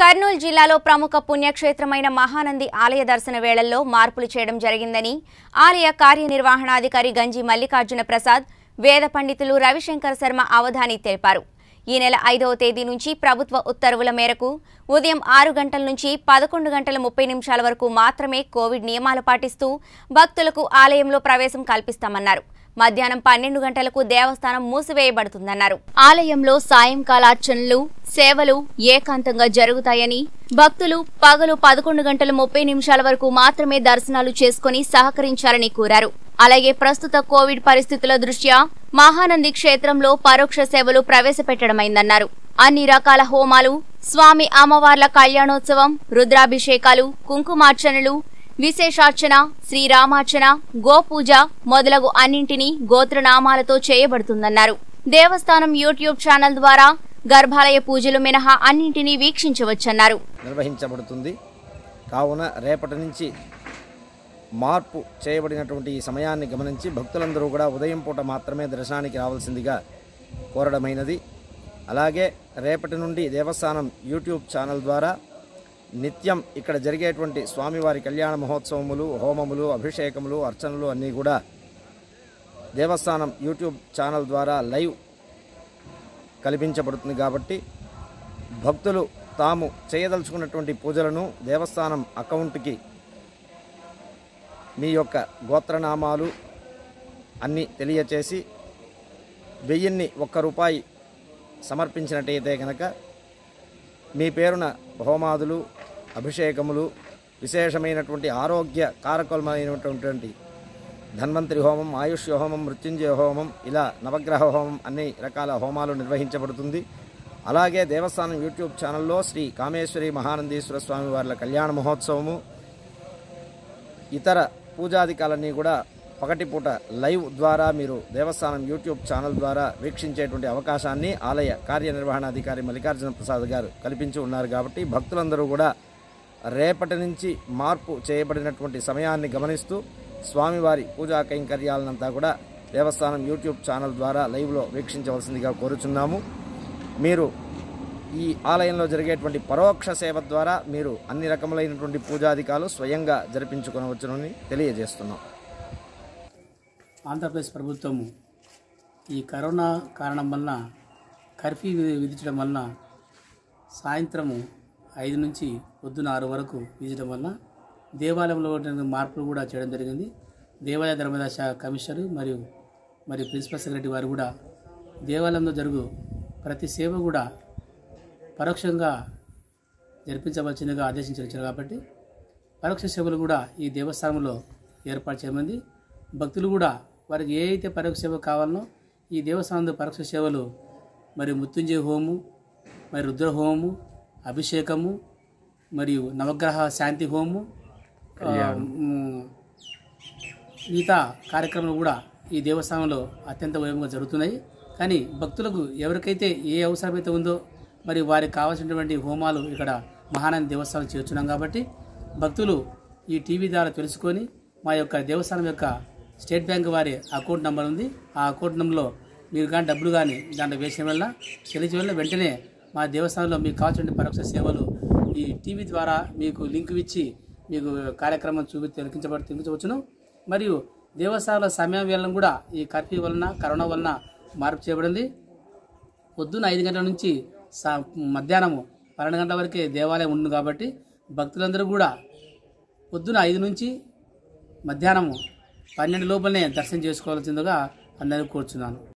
కర్నూలు జిల్లాలో ప్రముఖ పుణ్యక్షేత్రమైన మహానంది ఆలయ దర్శన వేళల్లో మార్పులు చేయడం జరిగిందని ఆలయ కార్యనిర్వహణాధికారి గంజి మల్లికార్జున ప్రసాద్ వేద పండితులు రవిశంకర్ శర్మ అవధాని తెలిపారు ఈ నెల ఐదవ తేదీ నుంచి ప్రభుత్వ ఉత్తర్వుల మేరకు ఉదయం ఆరు గంటల నుంచి పదకొండు గంటల ముప్పై నిమిషాల వరకు మాత్రమే కోవిడ్ నియమాలు పాటిస్తూ భక్తులకు ఆలయంలో ప్రవేశం కల్పిస్తామన్నారు మధ్యాహ్నం పన్నెండు గంటలకు దేవస్థానం మూసివేయబడుతుందన్నారు ఆలయంలో సాయంకాల అర్చనలు సేవలు ఏకాంతంగా జరుగుతాయని భక్తులు పగలు పదకొండు గంటల ముప్పై నిమిషాల వరకు మాత్రమే దర్శనాలు చేసుకుని సహకరించాలని కోరారు అలాగే ప్రస్తుత కోవిడ్ పరిస్థితుల దృష్ట్యా మహానంది క్షేత్రంలో పరోక్ష సేవలు ప్రవేశపెట్టడమైందన్నారు అన్ని రకాల హోమాలు స్వామి అమ్మవార్ల కళ్యాణోత్సవం రుద్రాభిషేకాలు కుంకుమార్చనలు విశేషార్చన శ్రీరామార్చన గోపూజ మొదలగు అన్నింటినీ గోత్రనామాలతో చేయబడుతుందన్నారు దేవస్థానం యూట్యూబ్ ఛానల్ ద్వారా గర్భాలయ పూజలు మినహా అన్నింటినీ వీక్షించవచ్చన్నారు నిర్వహించబడుతుంది కావున రేపటి నుంచి మార్పు చేయబడినటువంటి ఈ సమయాన్ని గమనించి భక్తులందరూ కూడా ఉదయం పూట మాత్రమే దర్శనానికి రావాల్సిందిగా కోరడమైనది అలాగే రేపటి నుండి దేవస్థానం యూట్యూబ్ ఛానల్ ద్వారా నిత్యం ఇక్కడ జరిగేటువంటి స్వామివారి కళ్యాణ మహోత్సవములు హోమములు అభిషేకములు అర్చనలు అన్నీ కూడా దేవస్థానం యూట్యూబ్ ఛానల్ ద్వారా లైవ్ కల్పించబడుతుంది కాబట్టి భక్తులు తాము చేయదలుచుకున్నటువంటి పూజలను దేవస్థానం అకౌంట్కి మీ యొక్క గోత్రనామాలు అన్నీ తెలియచేసి వెయ్యిన్ని ఒక్క రూపాయి సమర్పించినట్టయితే కనుక మీ పేరున హోమాదులు అభిషేకములు విశేషమైనటువంటి ఆరోగ్య కారకులమైనటువంటి ధన్వంతరి హోమం ఆయుష్య హోమం మృత్యుంజయ హోమం ఇలా నవగ్రహ హోమం అన్ని రకాల హోమాలు నిర్వహించబడుతుంది అలాగే దేవస్థానం యూట్యూబ్ ఛానల్లో శ్రీ కామేశ్వరి మహానందీశ్వర స్వామి వార్ల కళ్యాణ మహోత్సవము ఇతర పూజాధికాలన్నీ కూడా పగటిపూట లైవ్ ద్వారా మీరు దేవస్థానం యూట్యూబ్ ఛానల్ ద్వారా వీక్షించేటువంటి అవకాశాన్ని ఆలయ కార్యనిర్వహణాధికారి మల్లికార్జున ప్రసాద్ గారు కల్పించి ఉన్నారు కాబట్టి భక్తులందరూ కూడా రేపటి నుంచి మార్పు చేయబడినటువంటి సమయాన్ని గమనిస్తూ స్వామివారి పూజా కైంకర్యాలనంతా కూడా దేవస్థానం యూట్యూబ్ ఛానల్ ద్వారా లైవ్లో వీక్షించవలసిందిగా కోరుచున్నాము మీరు ఈ ఆలయంలో జరిగేటువంటి పరోక్ష సేవ ద్వారా మీరు అన్ని రకములైనటువంటి పూజాధికాలు స్వయంగా జరిపించుకొనవచ్చునని తెలియజేస్తున్నాం ఆంధ్రప్రదేశ్ ప్రభుత్వము ఈ కరోనా కారణం వలన కర్ఫ్యూ వి- విధించడం వలన సాయంత్రము ఐదు నుంచి పొద్దున ఆరు వరకు విధించడం వలన దేవాలయంలో ఉన్నటువంటి మార్పులు కూడా చేయడం జరిగింది దేవాలయ ధర్మదాయ శాఖ కమిషనర్ మరియు మరియు ప్రిన్సిపల్ సెక్రటరీ వారు కూడా దేవాలయంలో జరుగు ప్రతి సేవ కూడా పరోక్షంగా జరిపించవలసిందిగా ఆదేశించారు కాబట్టి పరోక్ష సేవలు కూడా ఈ దేవస్థానంలో ఏర్పాటు చేయమంది భక్తులు కూడా వారికి ఏ అయితే పరోక్ష సేవ కావాలనో ఈ దేవస్థానంలో పరోక్ష సేవలు మరి మృత్యుంజయ హోము మరి రుద్ర హోము అభిషేకము మరియు నవగ్రహ శాంతి హోము ఆ, మ్, మిగతా కార్యక్రమాలు కూడా ఈ దేవస్థానంలో అత్యంత వైభవంగా జరుగుతున్నాయి కానీ భక్తులకు ఎవరికైతే ఏ అవసరమైతే ఉందో మరి వారికి కావాల్సినటువంటి హోమాలు ఇక్కడ మహానంది దేవస్థానం చేర్చున్నాం కాబట్టి భక్తులు ఈ టీవీ ద్వారా తెలుసుకొని మా యొక్క దేవస్థానం యొక్క స్టేట్ బ్యాంక్ వారి అకౌంట్ నెంబర్ ఉంది ఆ అకౌంట్ నెంబర్లో మీరు కానీ డబ్బులు కానీ దాంట్లో వేసిన వల్ల చెల్లించడం వల్ల వెంటనే మా దేవస్థానంలో మీకు కావాల్సిన పరోక్ష సేవలు ఈ టీవీ ద్వారా మీకు లింక్ ఇచ్చి మీకు కార్యక్రమం చూపి తిలకించబడి తిలకించవచ్చును మరియు దేవస్థానాల సమయం వేళను కూడా ఈ కర్ఫ్యూ వలన కరోనా వలన మార్పు చేయబడింది పొద్దున్న ఐదు గంటల నుంచి సా మధ్యాహ్నం పన్నెండు గంటల వరకే దేవాలయం ఉంది కాబట్టి భక్తులందరూ కూడా పొద్దున ఐదు నుంచి మధ్యాహ్నం పన్నెండు లోపలనే దర్శనం చేసుకోవాల్సిందిగా అందరికీ కోరుచున్నాను